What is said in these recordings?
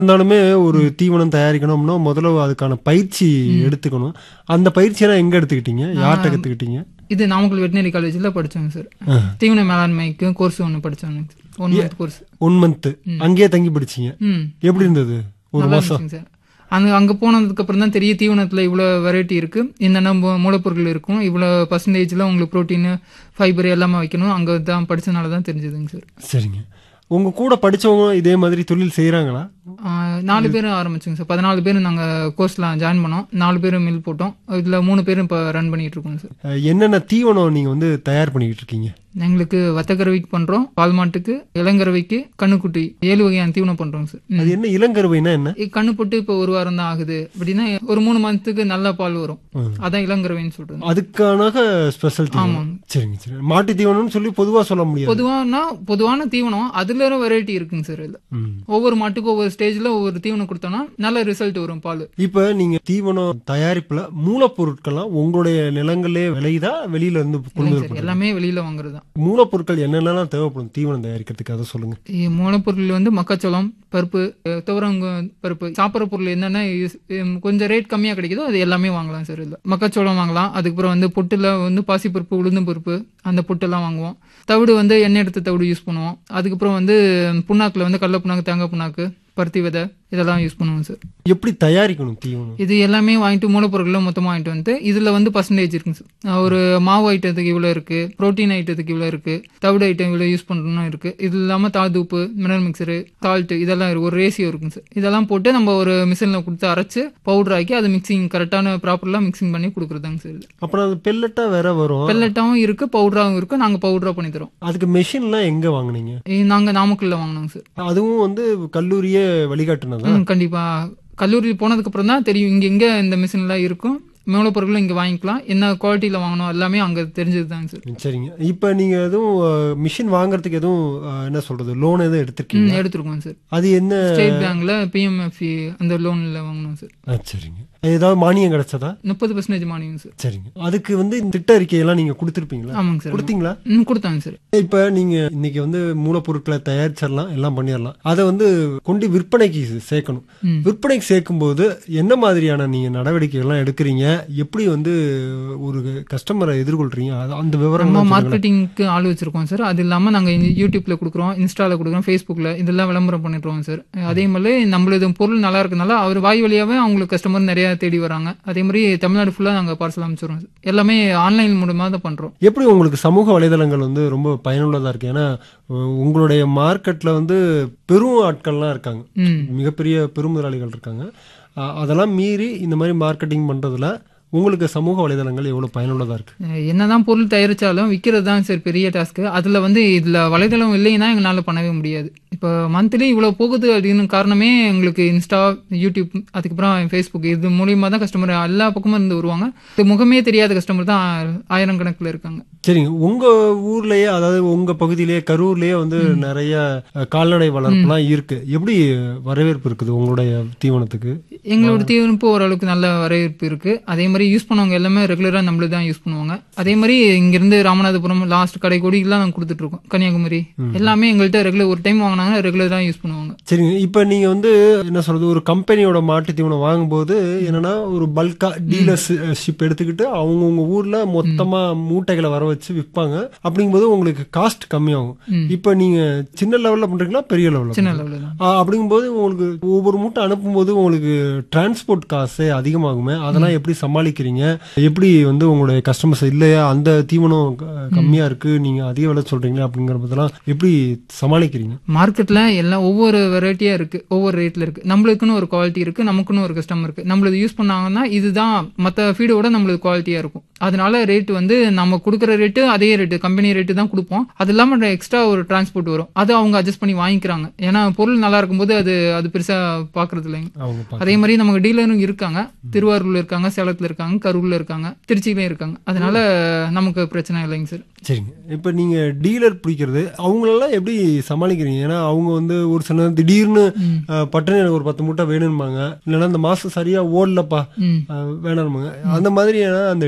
இருந்தாலுமே ஒரு தீவனம் தயாரிக்கணும்னா முதல்ல அதுக்கான பயிற்சி எடுத்துக்கணும் அந்த பயிற்சியெல்லாம் எங்க எடுத்துக்கிட்டீங்க யார்கிட்ட கத்துக்கிட்டீங்க இது நாமக்கல் வெட்டினரி காலேஜில் படித்தோங்க சார் தீவன மேலாண்மைக்கு கோர்ஸ் ஒன்று படித்தோங்க one month course one month அங்கேயே தங்கி படிச்சீங்க ம் எப்படி இருந்தது ஒரு நல்லா மாசம் இருந்துச்சுங்க சார் அங்க அங்க போனதுக்கு அப்புறம் தான் தெரிய தீவனத்துல இவ்வளவு வெரைட்டி இருக்கு என்னென்ன மூ- மூலப்பொருட்கள் இருக்கும் இவ்வளவு பர்சன்டேஜ்ல உங்களுக்கு புரோட்டீன் ஃபைபர் எல்லாமே வைக்கணும் அங்க தான் படிச்சனால தான் தெரிஞ்சதுங்க சார் சரிங்க உங்க கூட படிச்சவங்க இதே மாதிரி தொழில் செய்யறாங்களா ஆஹ் நாலு பேர் ஆரம்பிச்சோங்க சார் பதினாலு பேர் நாங்க கோர்ஸ்ல ஜாயின் பண்ணோம் நாலு பேர் மில் போட்டோம் இதுல மூணு பேரும் இப்போ ரன் பண்ணிட்டு இருக்கோங்க சார் அஹ் என்னென்ன தீவனம் நீங்க வந்து தயார் பண்ணிக்கிட்டு இருக்கீங்க எங்களுக்கு வத்தக்கறவைக்கு பண்றோம் பால் மாட்டுக்கு இளங்கறவைக்கு கண்ணுக்குட்டி ஏழு வகையான தீவனம் பண்றோங்க சார் ம். அது என்ன இளங்கருவைனா என்ன இ- கண்ணு போட்டு இப்போ ஒரு வாரம் தான் ஆகுது அப்படின்னா ஒரு மூணு மந்த்துக்கு நல்ல பால் வரும் அதான் இளங்கறவைன்னு சொல்றது அதுக்கான ஸ்பெஷல் தீவனம் ஆமாங்க. சரிங்க சரி மாட்டு தீவனம்னு சொல்லி பொதுவா சொல்ல முடியாது பொதுவானா பொதுவான தீவனம் அதுல வெரைட்டி இருக்குங்க சார் இதுல ம். ஒவ்வொரு மாட்டுக்கும் ஒவ்வொரு ஸ்டேஜ்ல ஒவ்வொரு தீவனம் கொடுத்தோம்னா நல்ல ரிசல்ட் வரும் பால் இப்ப நீங்க தீவனம் தயாரிப்புல மூலப்பொருட்கள்லாம் உங்களுடைய நிலங்களே விளையுதா வெளியில இருந்து கொண்டு சார் எல்லாமே வெளியில வாங்குறது தான் மூலப்பொருட்கள் என்னென்னலாம் தேவைப்படும் தீவனம் தயாரிக்கிறதுக்கு அதை சொல்லுங்க இ- மூலப்பொருள் வந்து மக்காச்சோளம் பருப்பு அஹ், துவரங்க பருப்பு சாப்பிட்ற பொருள் என்னென்ன யூஸ்- உம், கொஞ்சம் ரேட் கம்மியா கிடைக்குதோ அது எல்லாமே வாங்கலாம் சார் இதுல மக்காச்சோளம் வாங்கலாம் அதுக்கப்புறம் வந்து பொட்டுல வந்து பாசிப்பருப்பு உளுந்து பருப்பு அந்த பொட்டெல்லாம் வாங்குவோம் தவிடு வந்து எண்ணெய் எடுத்த தவிடு யூஸ் பண்ணுவோம் அதுக்கப்புறம் வந்து புண்ணாக்குல வந்து கடல புண்ணாக்கு தேங்காய் புண்ணாக்கு பருத்தி விதை இதெல்லாம் யூஸ் பண்ணுவோம் சார் எப்படி தயாரிக்கணும் தீவனம் இது எல்லாமே வாங்கிட்டு மூலப்பொருட்களும் மொத்தமாக வாங்கிட்டு வந்து இதுல வந்து பர்சன்டேஜ் இருக்குங்க சார் ஒரு மாவு ஐட்டத்துக்கு இவ்வளோ இருக்கு புரோட்டீன் ஐட்டத்துக்கு இவ்வளோ இருக்கு தவிடு ஐட்டம் இவ்வளோ யூஸ் பண்ணணும் இருக்கு இது இல்லாமல் தாழ்தூப்பு மினரல் மிக்சரு சால்ட் இதெல்லாம் இருக்கு ஒரு ரேஷியோ இருக்குங்க சார் இதெல்லாம் போட்டு நம்ம ஒரு மிஷினில் கொடுத்து அரைச்சு பவுடர் ஆக்கி அது மிக்சிங் கரெக்டான ப்ராப்பர்லாம் மிக்சிங் பண்ணி கொடுக்குறதாங்க சார் இது அப்புறம் அது பெல்லட்டா வேற வரும் பெல்லட்டாவும் இருக்கு பவுடராகவும் இருக்கு நாங்கள் பவுடரா பண்ணி தரோம் அதுக்கு மெஷின்லாம் எங்க வாங்குனீங்க இது நாங்க நாமக்கல்ல வாங்கினோங்க சார் அதுவும் வந்து கல்லூரியே வழிகாட்டுனதா ம் கண்டிப்பா கல்லூரி போனதுக்கு அப்புறம் தான் தெரியும் இங்க எங்க இந்த மிஷின்லாம் இருக்கும் மூலப்பொருட்களும் இங்க வாங்கிக்கலாம் என்ன குவாலிட்டியில வாங்கணும் எல்லாமே அங்க தெரிஞ்சது தாங்க சார் சரிங்க இப்ப நீங்க எதுவும் மிஷின் வாங்குறதுக்கு எதுவும் அஹ், என்ன சொல்றது லோன் எதுவும் எடுத்திருக்கீங்க ம் எடுத்துருக்கோம் சார் அது என்ன ஸ்டேட் பேங்க்ல பிஎம்எஃப்இ அந்த லோன்ல வாங்கணும் சார் ஆ, சரிங்க ஏதாவது மானியம் கிடைச்சதா முப்பது பர்சன்டேஜ் மானியம் சார் சரிங்க அதுக்கு வந்து இந்த திட்ட அறிக்கையெல்லாம் நீங்க கொடுத்துருப்பீங்களா ஆமாங்க சார் கொடுத்தீங்களா ம் கொடுத்தாங்க சார் இப்ப நீங்க இன்னைக்கு வந்து மூலப்பொருட்களை தயாரிச்சிடலாம் எல்லாம் பண்ணிடலாம் அதை வந்து கொண்டு விற்பனைக்கு சேர்க்கணும் ம். விற்பனைக்கு சேர்க்கும் போது என்ன மாதிரியான நீங்க நடவடிக்கைகள்லாம் எடுக்கிறீங்க எப்படி வந்து ஒரு கஸ்டமரை எதிர்கொள்றீங்க அது- அந்த நம்ம விவரம் மார்க்கெட்டிங்க்கு ஆள் வச்சிருக்கோம் சார் அது இல்லாம நாங்க இந்த யூடியூப்ல கொடுக்குறோம் இன்ஸ்டால கொடுக்குறோம் ஃபேஸ்புக்ல இதெல்லாம் விளம்பரம் பண்ணிடுறோம் சார் அதே மாதிரி நம்மளது பொருள் நல்லா இருக்கனால அவர் வாய் வழியாவே அவங்களுக்கு கஸ்டமர் நிறைய தேடி வராங்க அதே மாதிரி தமிழ்நாடு ஃபுல்லா நாங்க பார்சல் அமைச்சிடுறோம் சார் எல்லாமே ஆன்லைன் மூலமா தான் பண்றோம் எப்படி உங்களுக்கு சமூக வலைதளங்கள் வந்து ரொம்ப பயனுள்ளதா இருக்கு ஏன்னா உ- உங்களுடைய மார்க்கெட்ல வந்து பெரும் ஆட்கள்லாம் இருக்காங்க ம் மிகப்பெரிய பெருமுதலாளிகள் இருக்காங்க அ- அதெல்லாம் மீறி இந்த மாதிரி மார்க்கெட்டிங் பண்றதுல உங்களுக்கு சமூக வலைதளங்கள் எவ்வளவு பயனுள்ளதா இருக்கு அஹ் என்னதான் பொருள் தயாரிச்சாலும் விற்கிறது தான் சார் பெரிய டாஸ்க்கு அதில் வந்து இதில் வலைதளம் இல்லைன்னா எங்களால் பண்ணவே முடியாது இப்போ மந்த்லி இவ்வளோ போகுது அப்படின்னு காரணமே எங்களுக்கு இன்ஸ்டா யூடியூப் அதுக்கப்புறம் ஃபேஸ்புக் இது மூலியமாக தான் கஸ்டமர் எல்லா பக்கமும் இருந்து வருவாங்க இது முகமே தெரியாத கஸ்டமர் தான் ஆயிரம் கணக்கில் இருக்காங்க சரிங்க உங்க ஊர்லயே அதாவது உங்க பகுதியிலேயே கரூர்லயே வந்து நிறைய அ, கால்நடை வளர்ப்புலாம் இருக்கு எப்படி வரவேற்பு இருக்குது உங்களுடைய தீவனத்துக்கு எங்களோட தீவிரப்பு ஓரளவுக்கு நல்ல வரவேற்பு இருக்கு அதே மாதிரி யூஸ் பண்ணுவாங்க எல்லாமே ரெகுலராக நம்மளுக்கு தான் யூஸ் பண்ணுவாங்க அதே மாதிரி இங்கிருந்து ராமநாதபுரம் லாஸ்ட் கடை கொடிக்கெல்லாம் நாங்கள் கொடுத்துட்டு இருக்கோம் கன்னியாகுமரி எல்லாமே எங்கள்கிட்ட ரெகுலர் ஒரு டைம் வாங்கினாங்கன்னா ரெகுலராக யூஸ் பண்ணுவாங்க சரிங்க இப்ப நீங்க வந்து என்ன சொல்றது ஒரு கம்பெனியோட மாட்டு தீவனம் வாங்கும்போது என்னன்னா ஒரு பல்கா டீலர்ஷிப் எடுத்துக்கிட்டு அவங்கவுங்க ஊர்ல மொத்தமா மூட்டைகளை வர வச்சு விற்பாங்க அப்படிங்கும்போது உங்களுக்கு காஸ்ட் கம்மியாகும் ம். இப்ப நீங்க சின்ன லெவல்ல பண்றீங்களா பெரிய லெவல்ல சின்ன லெவலில் தான் ஆ, அப்படிங்கும்போது உங்களுக்கு ஒவ்வொரு மூட்டை அனுப்பும்போது உங்களுக்கு டிரான்ஸ்போர்ட் காசு அதிகமாகுமே அதெல்லாம் எப்படி சமாளிக்கிறீங்க எப்படி வந்து உங்களுடைய கஸ்டமர்ஸ் இல்லையா அந்த தீவனம் க- கம்மியா இருக்கு நீங்க அதிக விலை சொல்றீங்களா அப்படிங்கறதெல்லாம் எப்படி சமாளிக்கிறீங்க மார்க்கெட்ல எல்லாம் ஒவ்வொரு வெரைட்டியா இருக்கு ஒவ்வொரு ரேட்ல இருக்கு நம்மளுக்குன்னு ஒரு குவாலிட்டி இருக்கு நமக்குன்னு ஒரு கஸ்டமர் இருக்கு நம்மளது யூஸ் பண்ணாங்கன்னா இதுதான் மற்ற ஃபீடோட நம்மளது குவாலிட்டியா இருக்கும் அதனால ரேட் வந்து நம்ம கொடுக்குற ரேட்டு அதே ரேட்டு கம்பெனி ரேட்டு தான் கொடுப்போம் அது இல்லாம எக்ஸ்ட்ரா ஒரு டிரான்ஸ்போர்ட் வரும் அது அவங்க அட்ஜஸ்ட் பண்ணி வாங்கிக்கிறாங்க ஏன்னா பொருள் நல்லா இருக்கும்போது அது அது பெருசா பாக்குறது இல்லைங்க அவங்க பா- அதே மாதிரி நமக்கு டீலரும் இருக்காங்க திருவாரூர்ல இருக்காங்க சேலத்துல இருக்காங்க கரூர்ல இருக்காங்க திருச்சியிலயும் இருக்காங்க அதனால நமக்கு பிரச்சனை இல்லைங்க சார் சரிங்க இப்ப நீங்க டீலர் பிடிக்கிறது அவங்களெல்லாம் எப்படி சமாளிக்கிறீங்க ஏன்னா அவங்க வந்து ஒரு சில நேரம் திடீர்னு அஹ், பட்டுன்னு எனக்கு ஒரு பத்து மூட்டை வேணும்பாங்க இல்லைன்னா இந்த மாசம் சரியா ஓடலப்பா ம் அஹ், வேணாம்பாங்க அந்த மாதிரியான அந்த டீலர்ஷிப்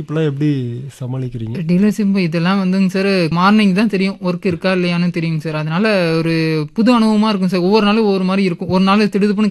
டீலர்ஷிப்லாம் எப்படி சமாளிக்கிறீங்க டீலர்ஷிப் இதெல்லாம் வந்துங்க சார் மார்னிங் தான் தெரியும் ஒர்க் இருக்கா இல்லையான்னு தெரியுங்க சார் அதனால ஒரு புது அனுபவமா இருக்கும் சார் ஒவ்வொரு நாளும் ஒவ்வொரு மாதிரி இருக்கும் ஒரு நாள் திடுதுப்புன்னு